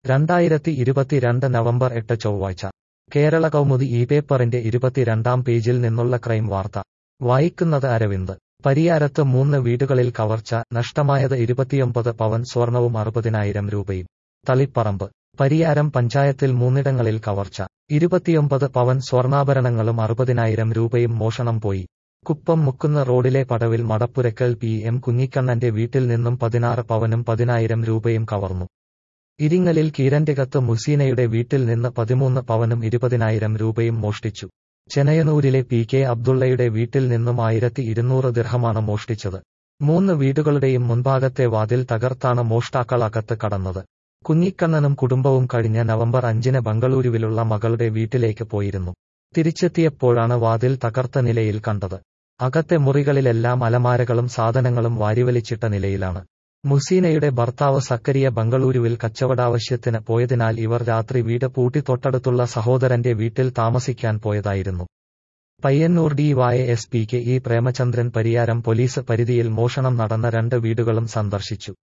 രണ്ടായിരത്തി ഇരുപത്തിരണ്ട് നവംബർ എട്ട് ചൊവ്വാഴ്ച കേരള കൗമുദി ഈ പേപ്പറിന്റെ ഇരുപത്തിരണ്ടാം പേജിൽ നിന്നുള്ള ക്രൈം വാർത്ത വായിക്കുന്നത് അരവിന്ദ് പരിയാരത്ത് മൂന്ന് വീടുകളിൽ കവർച്ച നഷ്ടമായത് ഇരുപത്തിയൊമ്പത് പവൻ സ്വർണവും അറുപതിനായിരം രൂപയും തളിപ്പറമ്പ് പരിയാരം പഞ്ചായത്തിൽ മൂന്നിടങ്ങളിൽ കവർച്ച ഇരുപത്തിയൊമ്പത് പവൻ സ്വർണ്ണാഭരണങ്ങളും അറുപതിനായിരം രൂപയും മോഷണം പോയി കുപ്പം മുക്കുന്ന റോഡിലെ പടവിൽ മടപ്പുരക്കൽ പി എം കുഞ്ഞിക്കണ്ണന്റെ വീട്ടിൽ നിന്നും പതിനാറ് പവനും പതിനായിരം രൂപയും കവർന്നു ഇരിങ്ങലിൽ കീരന്റെകത്ത് മുസീനയുടെ വീട്ടിൽ നിന്ന് പതിമൂന്ന് പവനും ഇരുപതിനായിരം രൂപയും മോഷ്ടിച്ചു ചെനയനൂരിലെ പി കെ അബ്ദുള്ളയുടെ വീട്ടിൽ നിന്നും ആയിരത്തി ഇരുന്നൂറ് ദിർഹമാണ് മോഷ്ടിച്ചത് മൂന്ന് വീടുകളുടെയും മുൻഭാഗത്തെ വാതിൽ തകർത്താണ് മോഷ്ടാക്കൾ അകത്ത് കടന്നത് കുഞ്ഞിക്കണ്ണനും കുടുംബവും കഴിഞ്ഞ നവംബർ അഞ്ചിന് ബംഗളൂരുവിലുള്ള മകളുടെ വീട്ടിലേക്ക് പോയിരുന്നു തിരിച്ചെത്തിയപ്പോഴാണ് വാതിൽ തകർത്ത നിലയിൽ കണ്ടത് അകത്തെ മുറികളിലെല്ലാം അലമാരകളും സാധനങ്ങളും വാരിവലിച്ചിട്ട നിലയിലാണ് മുസീനയുടെ ഭർത്താവ് സക്കരിയ ബംഗളൂരുവിൽ കച്ചവടാവശ്യത്തിന് പോയതിനാൽ ഇവർ രാത്രി വീട് പൂട്ടി തൊട്ടടുത്തുള്ള സഹോദരന്റെ വീട്ടിൽ താമസിക്കാൻ പോയതായിരുന്നു Payyanur D Y S P K E Premachandran Pariyaram police പരിധിയിൽ മോഷണം നടന്ന രണ്ട് വീടുകളും സന്ദർശിച്ചു